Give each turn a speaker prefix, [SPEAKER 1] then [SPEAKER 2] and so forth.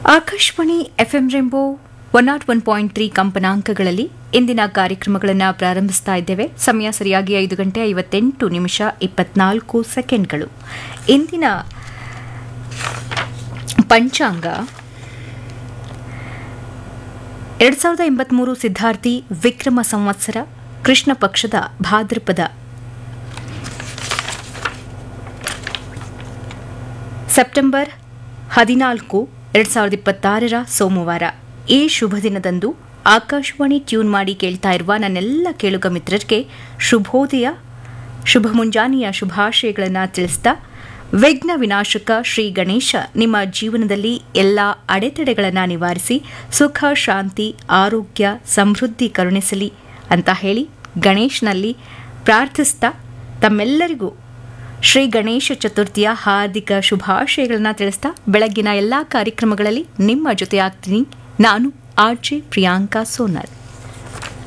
[SPEAKER 1] Akashvani FM rainbow one naught one point three ಕಂಪನಾಂಕಗಳಲ್ಲಿ ಇಂದಿನ ಕಾರ್ಯಕ್ರಮಗಳನ್ನು ಪ್ರಾರಂಭಿಸ್ತಾ ಇದ್ದೇವೆ ಸಮಯ ಸರಿಯಾಗಿ ಐದು ಗಂಟೆ ಐವತ್ತೆಂಟು ನಿಮಿಷ ಇಪ್ಪತ್ನಾಲ್ಕು ಸೆಕೆಂಡ್ಗಳು ಇಂದಿನ ಪಂಚಾಂಗ ಎರಡ್ ಸಾವಿರದ ಎಂಬತ್ಮೂರು ಸಿದ್ಧಾರ್ಥಿ ವಿಕ್ರಮ ಸಂವತ್ಸರ ಕೃಷ್ಣ ಪಕ್ಷದ ಭಾದ್ರಪದ ಸೆಪ್ಟೆಂಬರ್ ಹದಿನಾಲ್ಕು ಎರಡ್ ಸಾವಿರದ ಇಪ್ಪತ್ತಾರರ ಸೋಮವಾರ ಈ ಶುಭ ದಿನದಂದು ಆಕಾಶವಾಣಿ ಟ್ಯೂನ್ ಮಾಡಿ ಕೇಳ್ತಾ ಇರುವ ನನ್ನೆಲ್ಲ ಕೇಳುಗ ಮಿತ್ರರಿಗೆ ಶುಭೋದಯ ಶುಭ ಮುಂಜಾನೆಯ ಶುಭಾಶಯಗಳನ್ನು ತಿಳಿಸ್ತಾ ವಿಘ್ನ ವಿನಾಶಕ ಶ್ರೀ ಗಣೇಶ ನಿಮ್ಮ ಜೀವನದಲ್ಲಿ ಎಲ್ಲ ಅಡೆತಡೆಗಳನ್ನು ನಿವಾರಿಸಿ ಸುಖ ಶಾಂತಿ ಆರೋಗ್ಯ ಸಮೃದ್ಧಿ ಕರುಣಿಸಲಿ ಅಂತ ಹೇಳಿ ಗಣೇಶನಲ್ಲಿ ಪ್ರಾರ್ಥಿಸ್ತಾ ತಮ್ಮೆಲ್ಲರಿಗೂ ಶ್ರೀ ಗಣೇಶ ಚತುರ್ಥಿಯ ಹಾರ್ದಿಕ ಶುಭಾಶಯಗಳನ್ನು ತಿಳಿಸ್ತಾ ಬೆಳಗ್ಗಿನ ಎಲ್ಲಾ ಕಾರ್ಯಕ್ರಮಗಳಲ್ಲಿ ನಿಮ್ಮ ಜೊತೆ ಆಗ್ತೀನಿ ನಾನು ಆರ್ಜೆ ಪ್ರಿಯಾಂಕಾ ಸೋನಲ್